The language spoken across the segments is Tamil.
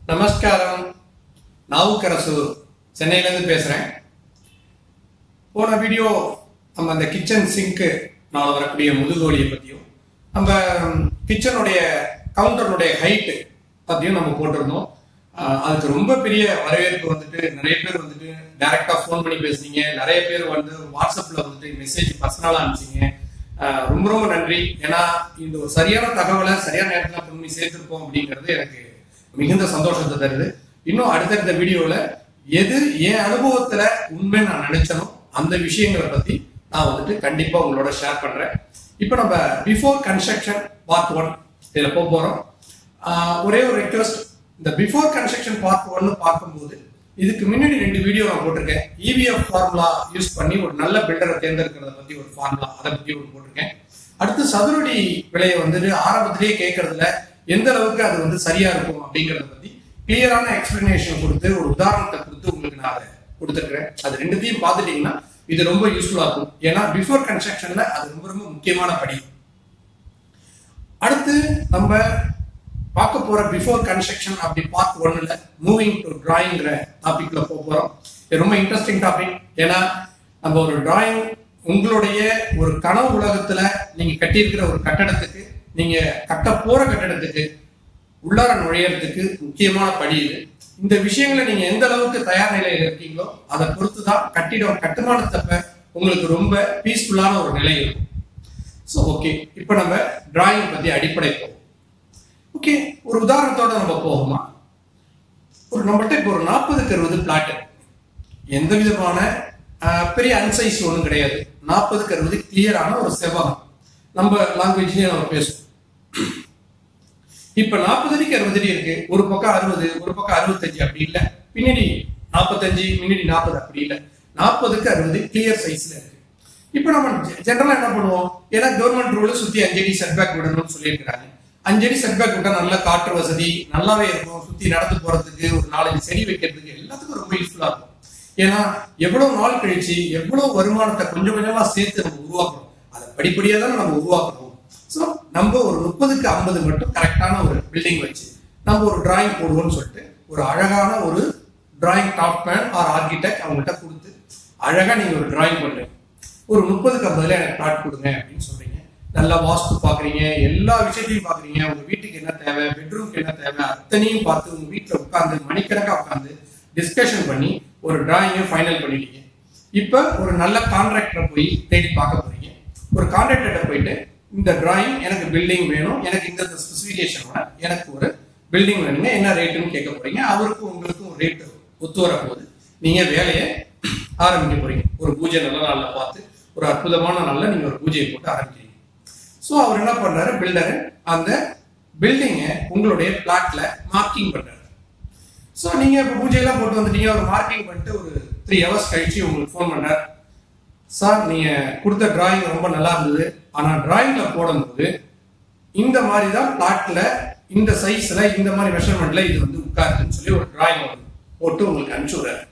நமஸ்காரம் நாவுக்கரசு சென்னையிலேருந்து பேசுகிறேன் போன வீடியோ நம்ம அந்த கிச்சன் சிங்க்கு நாள் வரக்கூடிய முதுகோலியை பற்றியும் நம்ம கிச்சனுடைய கவுண்டருடைய ஹைட்டு பற்றியும் நம்ம போட்டிருந்தோம் ஆஹ் அதுக்கு ரொம்ப பெரிய வரவேற்பு வந்துட்டு நிறைய பேர் வந்துட்டு டைரக்டா ஃபோன் பண்ணி பேசுனீங்க நிறைய பேர் வந்து வாட்ஸ்அப்ல வந்துட்டு மெசேஜ் பர்சனலா அனுப்பிச்சிங்க ஆஹ் ரொம்ப ரொம்ப நன்றி ஏன்னா இந்த ஒரு சரியான தகவலை சரியான நேரத்தில் கொண்டு போய் சேர்த்திருப்போம் அப்படிங்கிறது எனக்கு மிகுந்த சந்தோஷத்தை தருது இன்னும் அடுத்தடுத்த வீடியோல எது என் அனுபவத்துல உண்மை நான் நினைச்சனோ அந்த விஷயங்களை பத்தி நான் வந்துட்டு கண்டிப்பா உங்களோட ஷேர் பண்றேன் இப்போ நம்ம பிஃபோர் கன்ஸ்ட்ரக்ஷன் பார்ட் ஒன் இதுல போக போறோம் ஆஹ் ஒரே ஒரு ரெக்வஸ்ட் இந்த பிஃபோர் கன்ஸ்ட்ரக்ஷன் பார்ட் ஒன்னு பார்க்கும்போது இதுக்கு முன்னாடி ரெண்டு வீடியோ நான் போட்டிருக்கேன் இவிஎஃப் ஃபார்முலா யூஸ் பண்ணி ஒரு நல்ல பில்டரை தேர்ந்தெடுக்கிறத பத்தி ஒரு ஃபார்முலா அதை பத்தி ஒரு போட்டிருக்கேன் அடுத்து சதுரடி விலையை வந்துட்டு ஆரம்பத்திலேயே கேட்கறதுல எந்த அளவுக்கு அது வந்து சரியா இருக்கும் அப்படிங்கறத பத்தி கிளியரான எக்ஸ்பிளனேஷன் கொடுத்து ஒரு உதாரணத்தை கொடுத்து உங்களுக்கு நான் அதை கொடுத்துருக்கிறேன் அது ரெண்டுத்தையும் பார்த்துட்டீங்கன்னா இது ரொம்ப யூஸ்ஃபுல்லா இருக்கும் ஏன்னா பிஃபோர் கன்ஸ்ட்ரக்ஷன்ல அது ரொம்ப ரொம்ப முக்கியமான படி அடுத்து நம்ம பார்க்க போற பிஃபோர் கன்ஸ்ட்ரக்ஷன் அப்படி பார்ட் ஒன்னுல மூவிங் டு டிராயிங்கிற டாபிக்ல போக போறோம் இது ரொம்ப இன்ட்ரெஸ்டிங் டாபிக் ஏன்னா நம்ம ஒரு டிராயிங் உங்களுடைய ஒரு கனவு உலகத்துல நீங்க கட்டியிருக்கிற ஒரு கட்டடத்துக்கு நீங்க கட்ட போற கட்டடத்துக்கு உள்ளார நுழையறதுக்கு முக்கியமான படி இது இந்த விஷயங்களை நீங்க எந்த அளவுக்கு தயார் நிலையில இருக்கீங்களோ அதை பொறுத்து தான் கட்டிடம் கட்டுமானத்தப்ப உங்களுக்கு ரொம்ப பீஸ்ஃபுல்லான ஒரு நிலை இருக்கும் ஸோ ஓகே இப்போ நம்ம டிராயிங் பத்தி அடிப்படை போவோம் ஓகே ஒரு உதாரணத்தோட நம்ம போகுமா ஒரு நம்மகிட்ட இப்போ ஒரு நாற்பதுக்கு அறுபது பிளாட் எந்த விதமான ஆஹ், பெரிய அன்சைஸ் ஒன்றும் கிடையாது நாற்பதுக்கு அறுபது கிளியரான ஒரு செவ்வகம் நம்ம லாங்குவேஜ்லயே நம்ம பேசுவோம் இப்ப நாற்பது அடிக்கு அறுபது அடி இருக்கு ஒரு பக்கம் அறுபது ஒரு பக்கம் அறுபத்தஞ்சு அப்படி இல்ல பின்னாடி நாற்பத்தஞ்சு முன்னாடி நாற்பது அப்படி இல்ல நாற்பதுக்கு அறுபது கிளியர் சைஸ்ல இருக்கு இப்ப நம்ம ஜென்ரலா என்ன பண்ணுவோம் ஏன்னா கவர்மெண்ட் ரூல் சுத்தி அஞ்சடி செட்பேக் விடணும்னு சொல்லியிருக்கிறாங்க அஞ்சடி செட்பேக் விட்டா நல்ல காற்று வசதி நல்லாவே இருக்கும் சுத்தி நடந்து போறதுக்கு ஒரு நாலஞ்சு செடி வைக்கிறதுக்கு எல்லாத்துக்கும் ரொம்ப யூஸ்ஃபுல்லா இருக்கும் ஏன்னா எவ்வளவு நாள் கழிச்சு எவ்வளவு வருமானத்தை கொஞ்சம் கொஞ்சமா சேர்த்து நம்ம உருவாக்கணும் அதை படிப்படியா தான் நம்ம உருவாக்கணும் ஸோ நம்ம ஒரு முப்பதுக்கு ஐம்பது மட்டும் கரெக்டான ஒரு பில்டிங் வச்சு நம்ம ஒரு டிராயிங் போடுவோம்னு சொல்லிட்டு ஒரு அழகான ஒரு டிராயிங் டாப் மேன் ஆர் ஆர்கிடெக்ட் அவங்ககிட்ட கொடுத்து அழகா நீங்க ஒரு டிராயிங் பண்றீங்க ஒரு முப்பதுக்கு ஐம்பதுல எனக்கு பிளாட் கொடுங்க அப்படின்னு சொல்றீங்க நல்லா வாஸ்து பாக்குறீங்க எல்லா விஷயத்தையும் பாக்குறீங்க உங்க வீட்டுக்கு என்ன தேவை பெட்ரூம்க்கு என்ன தேவை அத்தனையும் பார்த்து உங்க வீட்டுல உட்காந்து மணிக்கணக்கா உட்காந்து டிஸ்கஷன் பண்ணி ஒரு டிராயிங்கை ஃபைனல் பண்ணிட்டீங்க இப்போ ஒரு நல்ல கான்ட்ராக்டரை போய் தேடி பார்க்க போறீங்க ஒரு கான்ட்ராக்டர்கிட்ட போயிட்டு இந்த டிராயிங் எனக்கு பில்டிங் வேணும் எனக்கு இந்த ஸ்பெசிஃபிகேஷனோட எனக்கு ஒரு பில்டிங் வேணுங்க என்ன ரேட்டுன்னு கேட்க போறீங்க அவருக்கும் உங்களுக்கும் ரேட்டு ஒத்து வர போகுது நீங்க வேலையை ஆரம்பிக்க போறீங்க ஒரு பூஜை நல்ல நாள்ல பார்த்து ஒரு அற்புதமான நாள்ல நீங்க ஒரு பூஜையை போட்டு ஆரம்பிக்கிறீங்க ஸோ அவர் என்ன பண்றாரு பில்டர் அந்த பில்டிங்கை உங்களுடைய பிளாட்ல மார்க்கிங் பண்றாரு ஸோ நீங்க இப்போ பூஜையெல்லாம் போட்டு வந்துட்டீங்க ஒரு மார்க்கிங் பண்ணிட்டு ஒரு த்ரீ ஹவர்ஸ் கழிச்சு உங்களுக்கு ஃபோன் பண்ணார் சார் நீங்க கொடுத்த டிராயிங் ரொம்ப நல்லா இருந்தது ஆனா டிராயிங்ல போடும்போது இந்த மாதிரி தான் பிளாட்ல இந்த சைஸ்ல இந்த மாதிரி மெஷர்மெண்ட்ல இது வந்து உட்காருதுன்னு சொல்லி ஒரு டிராயிங் போட்டு உங்களுக்கு அனுப்பிச்சு விடுறாரு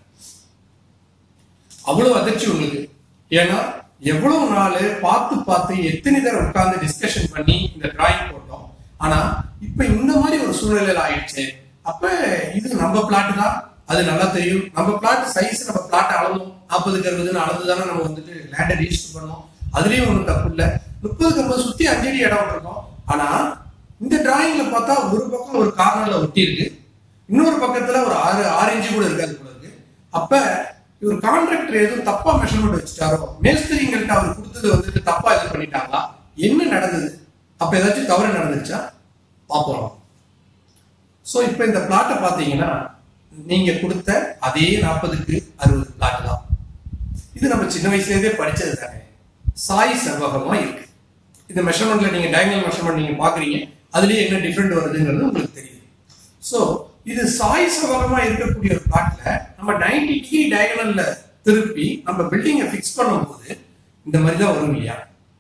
அவ்வளவு அதிர்ச்சி உங்களுக்கு ஏன்னா எவ்வளவு நாள் பார்த்து பார்த்து எத்தனை தடவை உட்கார்ந்து டிஸ்கஷன் பண்ணி இந்த டிராயிங் போட்டோம் ஆனா இப்ப இந்த மாதிரி ஒரு சூழ்நிலையில ஆயிடுச்சு அப்ப இது நம்ம பிளாட் தான் அது நல்லா தெரியும் நம்ம பிளாட் சைஸ் நம்ம பிளாட் அளந்தோம் நாற்பதுக்கு அறுபதுன்னு அளந்து தானே நம்ம வந்துட்டு லேண்டை ரிஜிஸ்டர் பண்ணோம் அதுலயும் ஒன்றும் தப்பு இல்லை முப்பதுக்கு ஐம்பது சுத்தி அஞ்சடி இடம் இருக்கும் ஆனா இந்த டிராயிங்ல பார்த்தா ஒரு பக்கம் ஒரு கார்னர்ல ஒட்டி இருக்கு இன்னொரு பக்கத்துல ஒரு ஆறு ஆறு இன்ச்சு கூட இருக்காது போல இருக்கு அப்ப இவர் கான்ட்ராக்டர் எதுவும் தப்பா மெஷர்மெண்ட் வச்சுட்டாரோ மேஸ்திரிங்கள்ட்ட அவர் கொடுத்தது வந்துட்டு தப்பா இது பண்ணிட்டாங்களா என்ன நடந்தது அப்ப ஏதாச்சும் தவறு நடந்துச்சா பார்ப்போம் ஸோ இப்போ இந்த பிளாட்டை பார்த்தீங்கன்னா நீங்க கொடுத்த அதே நாற்பதுக்கு அறுபது பிளாட் தான் இது நம்ம சின்ன வயசுலேருந்தே படிச்சது தானே சாய் செவ்வகமா இருக்கு இந்த மெஷர்மெண்ட்ல நீங்க டயங்கல் மெஷர்மெண்ட் நீங்க பாக்குறீங்க அதுலயே என்ன டிஃப்ரெண்ட் வருதுங்கிறது உங்களுக்கு தெரியும் ஸோ இது சாய் செவ்வகமா இருக்கக்கூடிய ஒரு பிளாட்ல நம்ம நைன்டி டிகிரி டயகனல்ல திருப்பி நம்ம பில்டிங்கை ஃபிக்ஸ் பண்ணும்போது இந்த மாதிரி தான் வரும் இல்லையா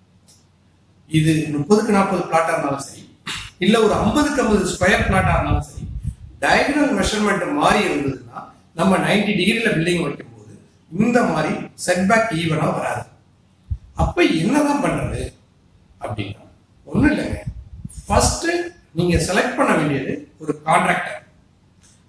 இது முப்பதுக்கு நாற்பது பிளாட்டா இருந்தாலும் சரி இல்ல ஒரு ஐம்பதுக்கு ஐம்பது ஸ்கொயர் பிளாட்டா இருந்தாலும் சரி டயகனல் மெஷர்மெண்ட் மாறி இருந்ததுன்னா நம்ம நைன்டி டிகிரில பில்டிங் வைக்கும்போது இந்த மாதிரி செட்பேக் ஈவனா வராது அப்ப என்னதான் பண்றது அப்படின்னா ஒண்ணும் இல்லைங்க ஃபர்ஸ்ட் நீங்க செலக்ட் பண்ண வேண்டியது ஒரு கான்ட்ராக்டர்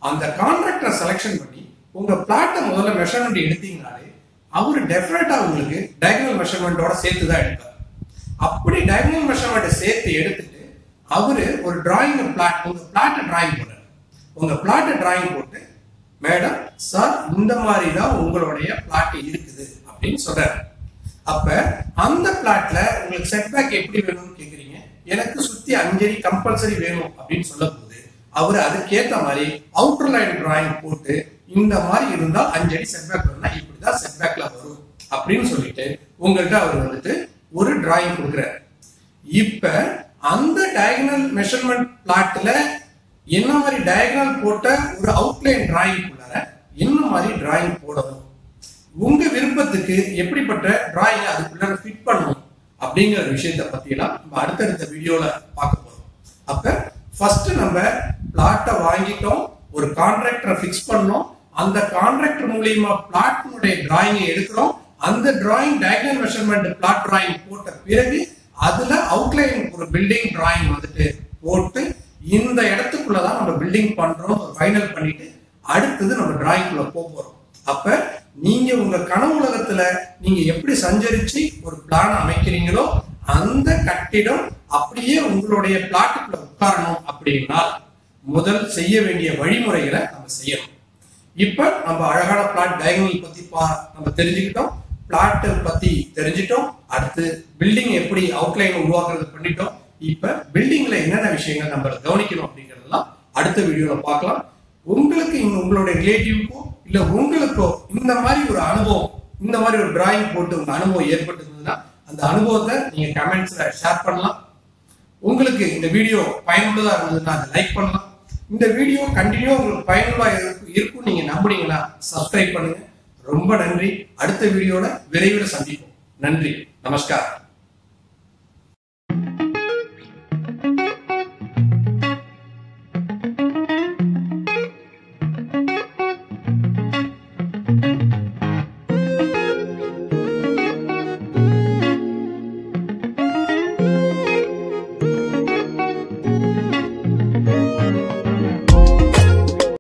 அந்த கான்ட்ராக்டரை செலெக்ஷன் பண்ணி உங்க பிளாட்டை முதல்ல மெஷர்மெண்ட் எடுத்தீங்கனாலே அவர் டெஃபினட்டா உங்களுக்கு டயகனல் மெஷர்மெண்ட்டோட சேர்த்து தான் எடுப்பார் அப்படி டயகனல் மெஷர்மெண்ட் சேர்த்து எடுத்துட்டு அவரு ஒரு டிராயிங் பிளாட் உங்க பிளாட்டை டிராயிங் போடுறாரு உங்க பிளாட்டை டிராயிங் போட்டு மேடம் சார் இந்த மாதிரி தான் உங்களுடைய பிளாட் இருக்குது அப்படின்னு சொல்றாரு அப்ப அந்த பிளாட்ல உங்களுக்கு செட்பேக் எப்படி வேணும்னு கேக்குறீங்க எனக்கு சுத்தி அஞ்சடி கம்பல்சரி வேணும் அப்படின்னு சொல்லும் போது அவர் அதுக்கேத்த மாதிரி அவுட்டர் லைன் டிராயிங் போட்டு இந்த மாதிரி இருந்தா அஞ்சடி செட்பேக் வேணும்னா இப்படிதான் செட்பேக்ல வரும் அப்படின்னு சொல்லிட்டு உங்கள்கிட்ட அவர் வந்துட்டு ஒரு டிராயிங் கொடுக்குறாரு இப்ப அந்த டயகனல் மெஷர்மெண்ட் பிளாட்ல என்ன மாதிரி டயகனல் போட்ட ஒரு அவுட்லைன் டிராயிங் உள்ளார என்ன மாதிரி டிராயிங் போடணும் உங்க விருப்பத்துக்கு எப்படிப்பட்ட டிராயிங் அதுக்குள்ள ஃபிட் பண்ணணும் அப்படிங்கிற விஷயத்தை பத்தி எல்லாம் நம்ம அடுத்தடுத்த வீடியோல பார்க்க போறோம் அப்ப ஃபர்ஸ்ட் நம்ம பிளாட்டை வாங்கிட்டோம் ஒரு கான்ட்ராக்டரை ஃபிக்ஸ் பண்ணோம் அந்த கான்ட்ராக்டர் மூலியமா பிளாட்டினுடைய டிராயிங்கை எடுக்கிறோம் அந்த drawing diagonal measurement plot drawing போட்ட பிறகு அதுல அவுட்லைன் ஒரு பில்டிங் டிராயிங் வந்துட்டு போட்டு இந்த இடத்துக்குள்ளதான் நம்ம பில்டிங் பண்றோம் ஒரு ஃபைனல் பண்ணிட்டு அடுத்தது நம்ம டிராயிங்குள்ள போக போறோம் அப்ப நீங்க உங்க கனவு உலகத்துல நீங்க எப்படி சஞ்சரிச்சு ஒரு பிளான் அமைக்கிறீங்களோ அந்த கட்டிடம் அப்படியே உங்களுடைய பிளாட்டுக்குள்ள உட்காரணும் அப்படின்னா முதல் செய்ய வேண்டிய வழிமுறைகளை நம்ம செய்யணும் இப்ப நம்ம அழகான பிளாட் டயகனல் பத்தி பா நம்ம தெரிஞ்சுக்கிட்டோம் பிளாட் பத்தி தெரிஞ்சிட்டோம் அடுத்து பில்டிங் எப்படி அவுட்லைன் உருவாக்குறது பண்ணிட்டோம் இப்ப பில்டிங்ல என்னென்ன விஷயங்கள் நம்ம கவனிக்கணும் அப்படிங்கறதெல்லாம் அடுத்த வீடியோல பார்க்கலாம் உங்களுக்கு இங்க உங்களுடைய ரிலேட்டிவ்க்கோ இல்ல உங்களுக்கோ இந்த மாதிரி ஒரு அனுபவம் இந்த மாதிரி ஒரு டிராயிங் போட்டு உங்க அனுபவம் ஏற்பட்டிருந்ததுன்னா அந்த அனுபவத்தை நீங்க கமெண்ட்ஸ்ல ஷேர் பண்ணலாம் உங்களுக்கு இந்த வீடியோ பயனுள்ளதா இருந்ததுன்னா அதை லைக் பண்ணலாம் இந்த வீடியோ கண்டினியூ உங்களுக்கு பயனுள்ளதா இருக்கும் இருக்கும் நீங்க நம்புனீங்கன்னா சப்ஸ்கிரைப் பண்ணுங்க ரொம்ப நன்றி அடுத்த வீடியோல விரைவில் சந்திப்போம் நன்றி நமஸ்காரம்